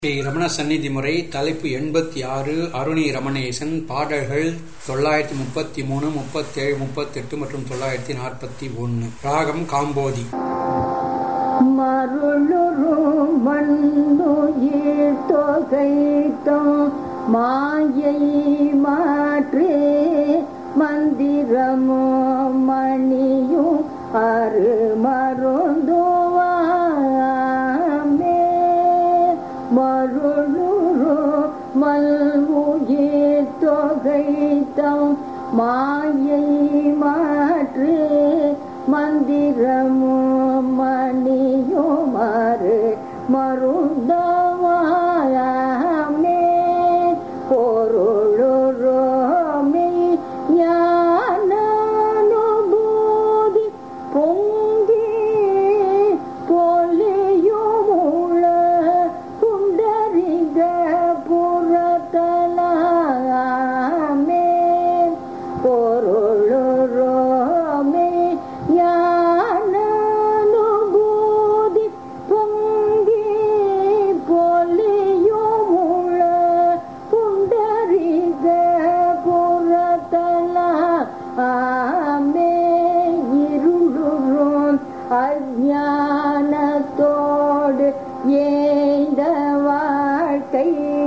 ஸ்ரீ ரமண சந்நிதி முறை தலைப்பு எண்பத்தி ஆறு அருணி ரமணேசன் பாடல்கள் தொள்ளாயிரத்தி முப்பத்தி மூணு முப்பத்தேழு முப்பத்தெட்டு மற்றும் தொள்ளாயிரத்தி நாற்பத்தி ஒன்று ராகம் காம்போதி மருளுரு மண்ணுயிர் தொகைத்தோம் மாயை மாற்றே மந்திரமோ மணியும் அரு மருந்துவாமே மருளுரு மல்வுயிர் தொகைத்தோம் மாயை மாற்றே மந்திரமோ மணியுமாறு மருந்தவாயாமே பொருளுரோமே ஞானனுபூதி பொங்கி பொலியுமுள குண்டரிக புறத்தலாமே பொருளுரோமே ஞானனுபூதி பொங்கி பொலியுமுள புண்டரிக புறத்தலாமே இருளுறும் அஜானத்தோடு ஏந்த வாழ்க்கை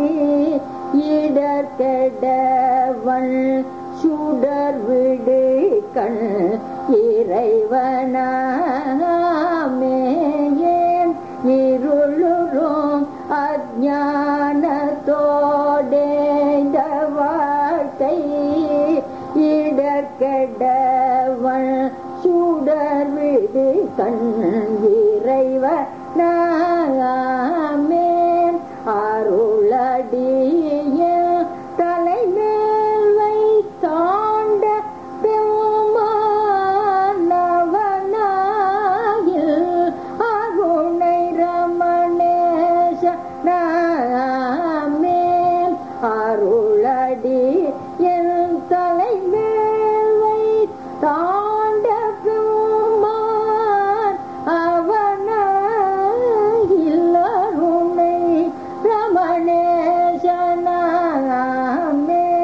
இடர்கெடவள் சுடர் விடு கண் இறைவனாமே ஏன் இருளுறும் அஜானத்தோடேந்த வாழ்க்கை இடர்கெடவள் சுடர் விடு கண் இறைவனாமே அருளடிய தலைமேல் வைத்தாண்ட பெருமானவனாயில் அருணை ரமணேஷ நாமே அருளடி என் தலைமேல் வைத்தாண்ட பெருமான் அவனாயில் அருணை ரமணேசனாமே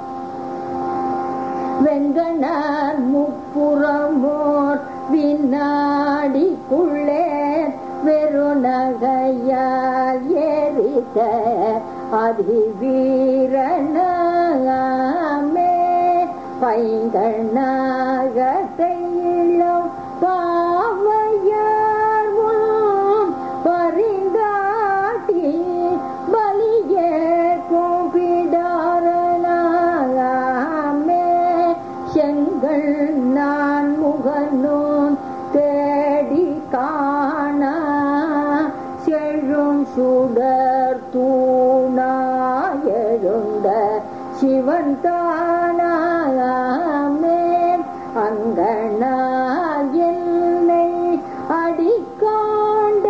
வெங்கனார் முப்புறமோர் வினாடிக்குள்ளே வெறுநகையால் எரித்த அதிவீரனாமே பைங்கண்ணாகத்தையிலும் பாவையார் உம் பரிந்தாட்டி பலியே கூப்பிடாரனாமே செங்கல் நான் முகநூன் தேடி காணா செழும் சுடர் தூணாயெழுந்த சிவன் தானாமே அங்கனால் என்னை அடிக்காண்ட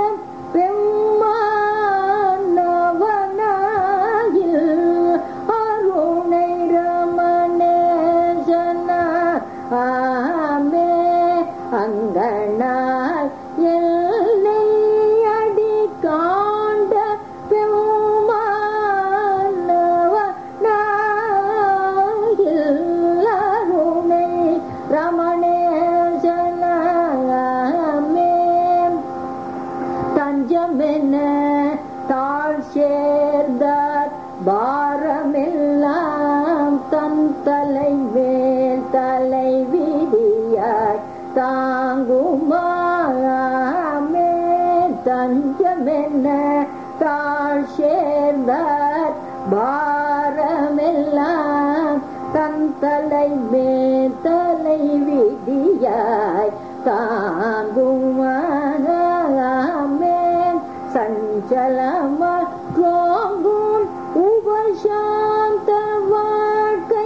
பெம்மானவனாயில் அருணை ரமணேசனா ஆமே அங்கனால் என்னை அடிக்காண்ட பெம்மானவனாயில் அருணை ரமணேசனாமே தஞ்சமென தாழ் சேர்ந்தார் பாரமெல்லாம் தன் தலை மேல் தலை விதியாய் தாங்குமாமே தஞ்சமென தாழ் சேர்ந்தார் பாரமெல்லாம் தன் தலை மேல் தலை விதியாய் தாங்குமாமே சஞ்சலமா தோங்கும் உபசாந்த வாழ்க்கை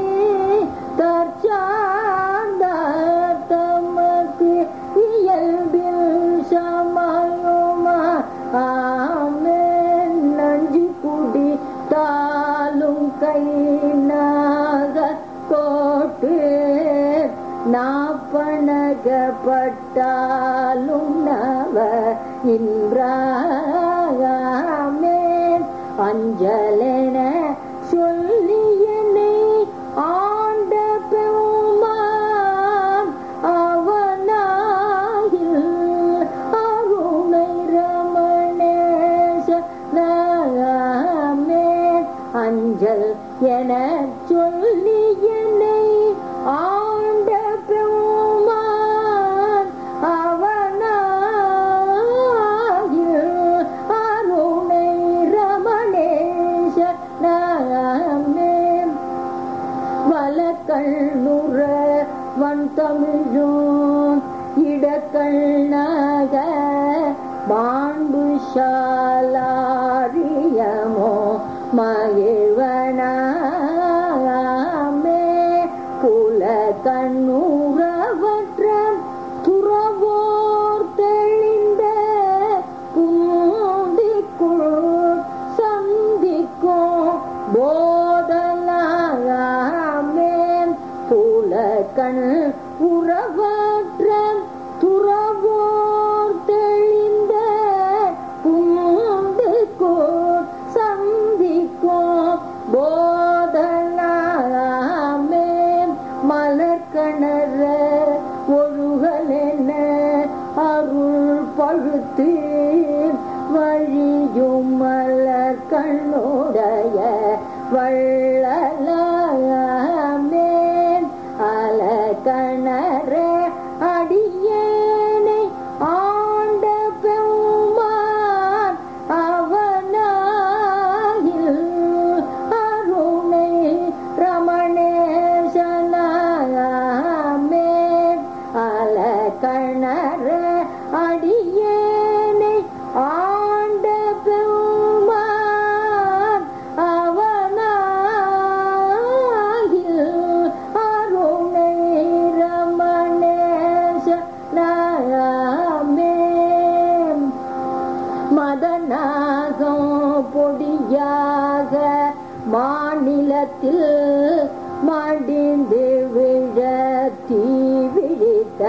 தற்சார்ந்த தமக்கு இயல்பில் சமயுமா ஆமே நஞ்சு குடி தாலும் கை நாக கோட்டு நாப்பணகப்பட்டாலும் நவ இன்றாமே அஞ்சலென சொல்லி என்னை ஆண்ட பெருமான் அவனாகில் அருணை ரமணேச நாமே அஞ்சல் என சொல்லி என்னை ஆண்ட பெருமான் அவனாகில் அருணை ரமணேச நாமே வலக்கண்ணுற வன் தமிழும் இடக்கண்ணாக மாண்பு சாலாரியமோ மகிழ்வனாமே புல கண்ணுறவற்ற துறவோர் தெளிந்த குந்திக்குள் சந்திக்கும் போதலாமே புல கண் உறவற்ற துறவோர் தெளிந்த குந்திக்குள் சந்திக்கும் போதலாமே மலர்கணர ஒழுகலென அருள் பழுத்து வழியும் மலர் கண்ணுடைய வள்ளலாமே அல கணர அடியேனை ஆண்ட பெருமான் அவனாயில் அருணை ரமணேசனாமே அல கணர அடியேனை ஆண்ட பெருமான் அவனாயில் அருணை ரமணேசனாமே மதனாகம் பொடியாக மாநிலத்தில் மடிந்து விழ தீ விழித்த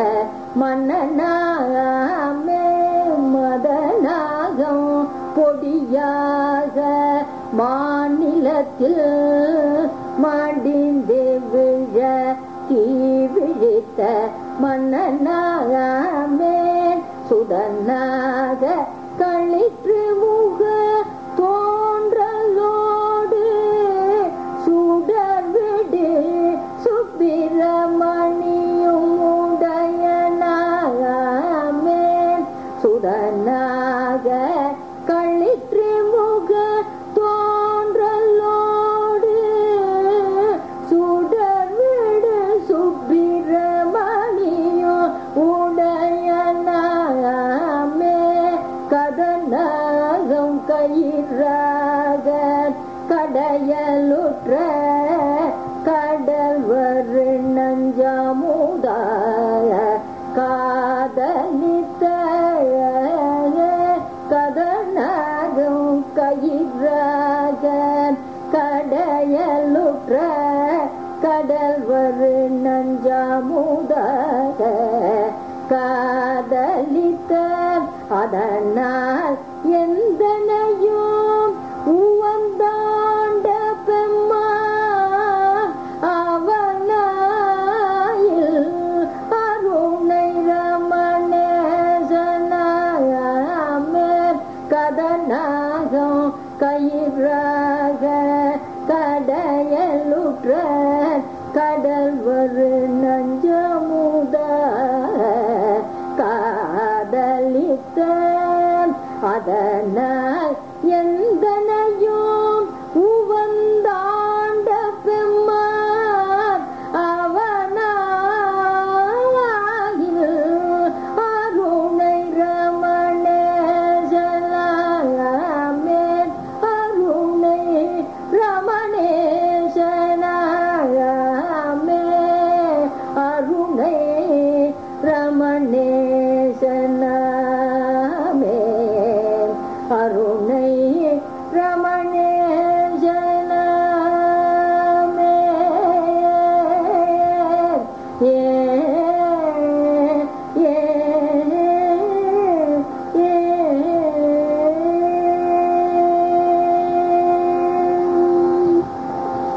மன்னனாமே மதனாகம் பொடியாக மாநிலத்தில் மடிந்து விழ தீ விழித்த மன்னனாமே சுதனாக களிற்று முக தோன்றலோடு சுடர் விடு சுப்பிரமணியும் உடையனாமே சுதனாக களிற்று முக தோன்றலோடு சுடர் விடு சுப்பிரமணியும் உடையனாமே கதனாகம் கயிறாக கடையலுற்ற கடல்வர் நஞ்சமுதாய காதலித்த கதனாகும் கயிறாக கடையலுற்ற கடல்வர் நஞ்சமுதாக காதலித்த அதனால் எந்தனையும் உவந்தாண்ட பெம்மான் அவனாயில் அருணை ரமணேசனாமே கதனாகம் கயிறாக கடையலுற்ற கடல்வர் நஞ்சமுத காதலித்த அதனால்